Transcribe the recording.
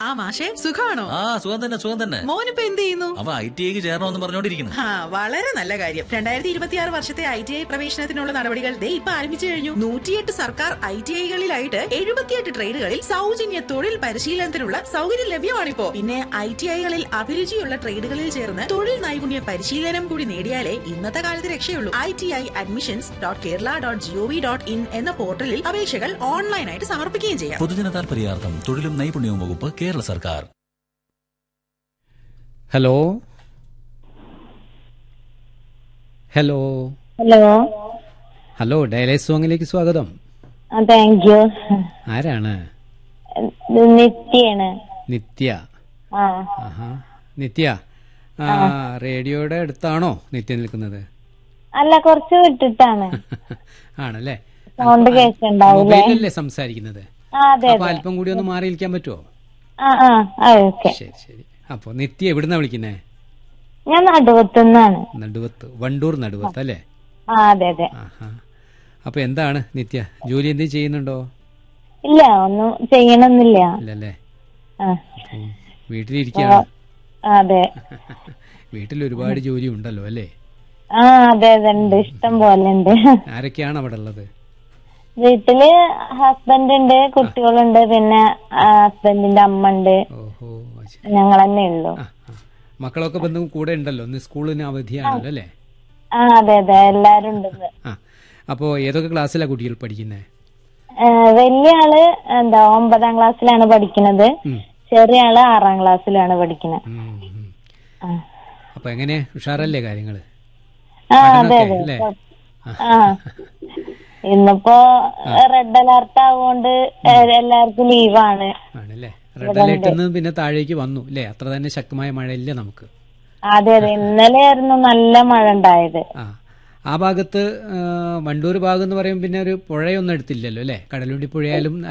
ആ മാഷെ സുഖാണോ ആ സുഖം തന്നെ സുഖം തന്നെ മോനിപ്പോ എന്ത് ചെയ്യുന്നു അവ ഐ ടി ഐക്ക് ചേരണമെന്ന് പറഞ്ഞോണ്ടിരിക്കുന്നു ആ വളരെ നല്ല കാര്യം രണ്ടായിരത്തി ഇരുപത്തിയാറ് വർഷത്തെ ഐ ടി ഐ പ്രവേശനത്തിനുള്ള നടപടികൾ ദേ ഇപ്പൊ ആരംഭിച്ചു കഴിഞ്ഞു നൂറ്റിയെട്ട് സർക്കാർ ഐ ടി ഐകളിലായിട്ട് എഴുപത്തിയെട്ട് ട്രേഡുകളിൽ സൗജന്യ തൊഴിൽ പരിശീലനത്തിനുള്ള സൗകര്യം ലഭ്യമാണിപ്പോ പിന്നെ ഐ ടി ഐകളിൽ അഭിരുചിയുള്ള ട്രേഡുകളിൽ ചേർന്ന് തൊഴിൽ നൈപുണ്യ പരിശീലനം കൂടി നേടിയാലേ ഇന്നത്തെ കാലത്ത് രക്ഷയുള്ളൂ I T I admissions dot Kerala dot G O V dot പോർട്ടലിൽ അപേക്ഷകൾ ഓൺലൈനായിട്ട് സമർപ്പിക്കുകയും ചെയ്യാം പൊതുജന താൽപര്യാർത്ഥം തൊഴിലും നൈപുണ്യവും വകുപ്പ് കേരള സർക്കാർ ഹലോ ഹലോ ഹലോ ഹലോ ഡയലൈസ് സോങ്ങിലേക്ക് സ്വാഗതം താങ്ക് യു ആരാണ് ഇത് നിത്യാണ് നിത്യ ആ ആഹാ നിത്യ ആ റേഡിയോയുടെ അടുത്താണോ നിത്യ നിൽക്കുന്നത് അല്ല കുറച്ച് വിട്ടിട്ടാണ് ആണല്ലേ സൗണ്ട് കേൾക്കുണ്ടാവൂലേ മൊബൈലല്ലേ സംസാരിക്കുന്നത് ആ അതെ അപ്പൊ അല്പം കൂടി ഒന്ന് മാറിയിരിക്കാൻ പറ്റുമോ ആ ആ ആ ഓക്കെ ശരി ശരി അപ്പൊ നിത്യ എവിടുന്നാ വിളിക്കുന്നേ ഞാൻ നടുവത്തുനിന്നാണ് നടുവത്ത് വണ്ടൂർ നടുവത്ത് അല്ലേ ആ അതെ അതെ ആഹാ അപ്പൊ എന്താണ് നിത്യ ജോലി എന്തെങ്കിലും ചെയ്യുന്നുണ്ടോ ഇല്ല ഒന്നും ചെയ്യണമെന്നില്ല ഇല്ലല്ലേ ആ ഉം. വീട്ടിലിരിക്കുകയാണ് ആ, അതെ വീട്ടിൽ ഒരുപാട് ജോലി ഉണ്ടല്ലോ അല്ലേ ആ അതെ അതെ ഉണ്ട് ഇഷ്ടം പോലെ ഉണ്ട് ആരൊക്കെയാണ് അവിടെ ഉള്ളത് വീട്ടില് ഹസ്ബൻഡ് ഉണ്ട് കുട്ടികളുണ്ട് പിന്നെ ആ, ഹസ്ബൻഡിന്റെ അമ്മ ഉണ്ട് ഓഹോ അത് ശരി. ഞങ്ങൾ തന്നെ ഉള്ളു ആ, ആ. മക്കളൊക്കെ ബന്ധം കൂടെ ഉണ്ടല്ലോ ഇന്ന് സ്കൂളിന് അവധിയാണല്ലോ അല്ലേ ആ അതെ അതെ എല്ലാരും ഉണ്ട് ഇന്ന്. ആ അപ്പോൾ ഏതൊക്കെ ക്ലാസ്സിലാണ് കുട്ടികൾ പഠിക്കുന്നത് ആ, വലിയ ആള് എന്താ ഒമ്പതാം ക്ലാസ്സിലാണ് പഠിക്കുന്നത് ചെറിയ ആള് ആറാം ക്ലാസ്സിലാണ് പഠിക്കുന്നത് ആ. അപ്പൊ എങ്ങനെ ഉഷാറല്ലേ കാര്യങ്ങള് ആ അതെ പഠനമൊക്കെ അതെ അല്ലേ ആ ഇന്നിപ്പോ റെഡ് അലർട്ട് ആവുകൊണ്ട് എല്ലാവർക്കും ലീവാണ് ആണല്ലേ റെഡ് അലേർട്ടിൽ നിന്ന് പിന്നെ താഴേക്ക് വന്നു അല്ലേ അത്ര തന്നെ ശക്തമായ മഴയില്ല നമുക്ക് അതെ അതെ ഇന്നലെ ആയിരുന്നു നല്ല മഴ ഉണ്ടായത് ആ ആ ഭാഗത്ത് ആ, വണ്ടൂർ ഭാഗം എന്ന് പറയുമ്പോൾ പിന്നെ ഒരു പുഴയൊന്നും എടുത്തില്ലല്ലോ അല്ലേ കടലുണ്ടി പുഴയായാലും